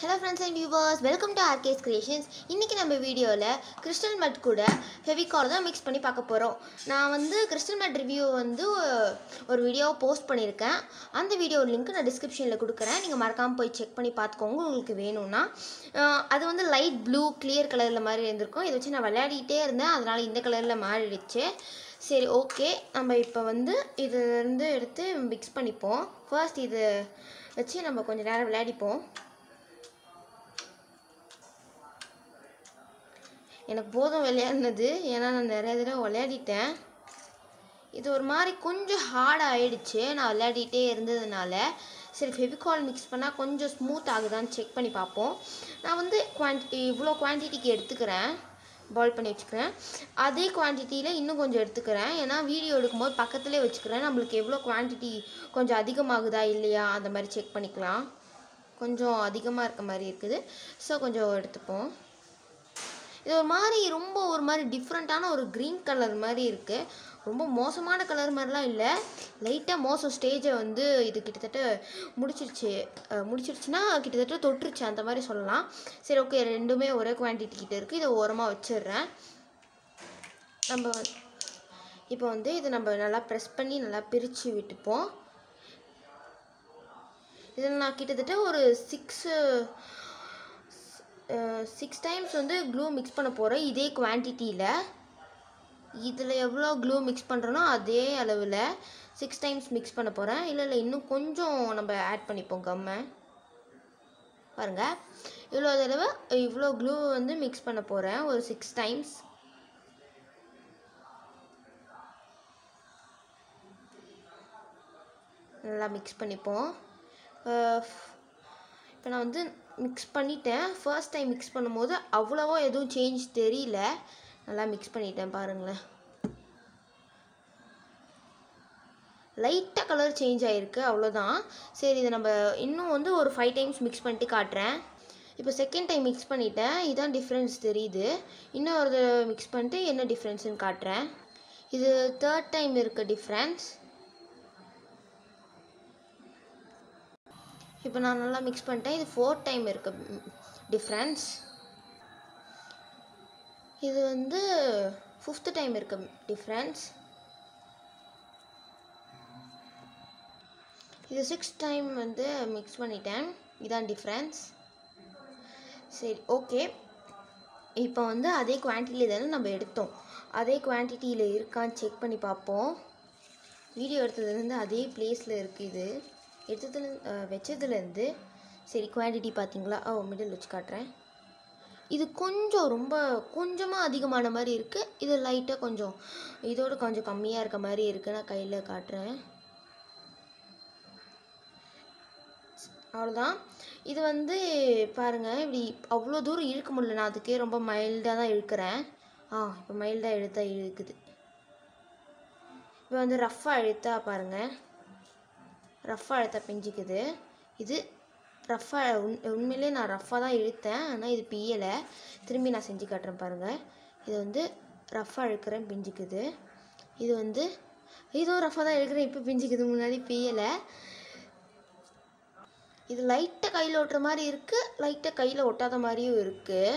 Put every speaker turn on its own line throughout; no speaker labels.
hello friends and viewers welcome to RK's creations இன்றைக்கி நம்ம வீடியோவில் கிறிஸ்டல் மட் கூட ஃபெவிகால் தான் மிக்ஸ் பண்ணி பார்க்க போகிறோம் நான் வந்து கிறிஸ்டல் மட் ரிவ்யூ வந்து ஒரு வீடியோவை போஸ்ட் பண்ணியிருக்கேன் அந்த வீடியோ லிங்க் நான் டிஸ்கிரிப்ஷனில் கொடுக்குறேன் நீங்கள் மறக்காமல் போய் செக் பண்ணி பார்த்துக்கோங்க உங்களுக்கு வேணும்னா அஹ் அது வந்து லைட் ப்ளூ கிளியர் கலரில் மாதிரி இருந்திருக்கும் இதை வச்சு நான் விளையாடிட்டே இருந்தேன் அதனால் இந்த கலரில் மாறிடுச்சு சரி ஓகே நம்ம இப்போ வந்து இதுலேருந்து எடுத்து மிக்ஸ் பண்ணிப்போம் ஃபர்ஸ்ட் இது வச்சு நம்ம கொஞ்சம் நேரம் விளையாடிப்போம் எனக்கு போதும் விளையாடினது ஏன்னா நான் நிறைய தடவை விளையாடிட்டேன் இது ஒரு மாதிரி கொஞ்சம் ஹார்ட் ஆயிடுச்சு நான் விளையாடிட்டே இருந்ததுனால சரி ஃபெவிகால் மிக்ஸ் பண்ணால் கொஞ்சம் ஸ்மூத் ஆகுதான்னு செக் பண்ணி பார்ப்போம் நான் வந்து குவான்டிட்டி இவ்வளோ குவான்டிட்டிக்கு எடுத்துக்கிறேன் பாயில் பண்ணி வச்சுக்கிறேன் அதே குவான்டிட்டியில் இன்னும் கொஞ்சம் எடுத்துக்கிறேன் ஏன்னா வீடியோ எடுக்கும்போது பக்கத்துலேயே வச்சுக்கிறேன் நம்மளுக்கு எவ்வளோ குவான்டிட்டி கொஞ்சம் அதிகமாகுதா இல்லையா அந்த மாதிரி செக் பண்ணிக்கலாம் கொஞ்சம் அதிகமாக இருக்க மாதிரி இருக்குது ஸோ கொஞ்சம் எடுத்துப்போம் இது ஒரு மாதிரி ரொம்ப ஒரு மாதிரி டிஃப்ரெண்ட்டான ஒரு க்ரீன் கலர் மாதிரி இருக்குது ரொம்ப மோசமான கலர் மாதிரிலாம் இல்லை லைட்டாக மோசம் ஸ்டேஜை வந்து இது கிட்டத்தட்ட முடிச்சிருச்சு அஹ் முடிச்சிருச்சுன்னா கிட்டத்தட்ட தொட்டுருச்சு அந்த மாதிரி சொல்லலாம் சரி ஓகே ரெண்டுமே ஒரே குவான்டிட்டி கிட்ட இருக்குது இதை ஓரமாக வச்சிடுறேன் நம்ம இப்போ வந்து இதை நம்ம நல்லா ப்ரெஸ் பண்ணி நல்லா பிரித்து விட்டுப்போம் இதில் நான் கிட்டத்தட்ட ஒரு சிக்ஸு சிக்ஸ் டைம்ஸ் வந்து க்ளூ மிக்ஸ் பண்ண போகிறேன் இதே குவான்டிட்டியில் இதில் எவ்வளோ க்ளூ மிக்ஸ் பண்ணுறனோ அதே அளவில் சிக்ஸ் டைம்ஸ் மிக்ஸ் பண்ண போகிறேன் இல்லை இல்லை இன்னும் கொஞ்சம் நம்ம ஆட் பண்ணிப்போம் கம்மை பாருங்கள் இவ்வளோ தடவை இவ்வளோ க்ளூ வந்து மிக்ஸ் பண்ண போகிறேன் ஒரு சிக்ஸ் டைம்ஸ் நல்லா மிக்ஸ் பண்ணிப்போம் இப்போ நான் வந்து மிக்ஸ் பண்ணிட்டேன் ஃபர்ஸ்ட் டைம் மிக்ஸ் பண்ணும்போது அவ்வளோவா எதுவும் சேஞ்ச் தெரியல நல்லா மிக்ஸ் பண்ணிட்டேன் பாருங்களேன் லைட்டாக கலர் சேஞ்ச் ஆகிருக்கு அவ்வளோதான் சரி இதை நம்ம இன்னும் வந்து ஒரு ஃபைவ் டைம்ஸ் மிக்ஸ் பண்ணிட்டு காட்டுறேன் இப்போ செகண்ட் டைம் மிக்ஸ் பண்ணிட்டேன் இதான் டிஃப்ரென்ஸ் தெரியுது இன்னும் ஒரு மிக்ஸ் பண்ணிட்டு என்ன டிஃப்ரென்ஸ்னு காட்டுறேன் இது தேர்ட் டைம் இருக்க டிஃப்ரென்ஸ் இப்போ நான் நல்லா மிக்ஸ் பண்ணிட்டேன் இது ஃபோர்த் டைம் இருக்க டிஃப்ரென்ஸ் இது வந்து ஃபிஃப்த்து டைம் இருக்க டிஃப்ரென்ஸ் இது சிக்ஸ் டைம் வந்து மிக்ஸ் பண்ணிட்டேன் இதான் டிஃப்ரென்ஸ் சரி ஓகே இப்போ வந்து அதே குவான்டிட்டியில் தானே நம்ம எடுத்தோம் அதே குவான்டிட்டியில் இருக்கான்னு செக் பண்ணி பார்ப்போம் வீடியோ எடுத்ததுலேருந்து அதே பிளேஸில் இருக்குது இது எடுத்ததுல வச்சதுலேருந்து சரி குவான்டிட்டி பார்த்தீங்களா ஓ மிடில் வச்சு காட்டுறேன் இது கொஞ்சம் ரொம்ப கொஞ்சமாக அதிகமான மாதிரி இருக்குது இது லைட்டாக கொஞ்சம் இதோட கொஞ்சம் கம்மியாக இருக்க மாதிரி இருக்குது நான் கையில் காட்டுறேன் அவ்வளோதான் இது வந்து பாருங்கள் இப்படி அவ்வளோ தூரம் இழுக்க முடியல நான் அதுக்கே ரொம்ப மைல்டாக தான் இழுக்கிறேன் ஆ இப்போ மைல்டாக இழுத்தா இழுக்குது இப்போ வந்து ரஃப்பாக இழுத்தா பாருங்கள் ரஃப்பாக இழுத்தா பிஞ்சிக்குது இது ரஃப்பாக உண் உண்மையிலே நான் ரஃப்பாக தான் இழுத்தேன் ஆனால் இது பியலை திரும்பி நான் செஞ்சு காட்டுறேன் பாருங்கள் இது வந்து ரஃப்பாக இழுக்கிறேன் பிஞ்சிக்குது இது வந்து இதுவும் ரஃப்பாக தான் இழுக்கிறேன் இப்போ பிஞ்சிக்குது முன்னாடி பியலை இது லைட்டாக கையில் ஒட்டுற மாதிரி இருக்குது லைட்டாக கையில் ஒட்டாத மாதிரியும் இருக்குது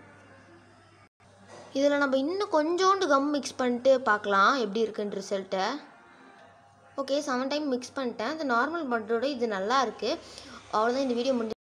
இதில் நம்ம இன்னும் கொஞ்சோண்டு கம் மிக்ஸ் பண்ணிட்டு பார்க்கலாம் எப்படி இருக்குன்ற ரிசல்ட்டை ஓகே செவன் டைம் மிக்ஸ் பண்ணிட்டேன் இந்த நார்மல் பட்டோட இது நல்லா இருக்குது அவ்வளோதான் இந்த வீடியோ முடிஞ்சு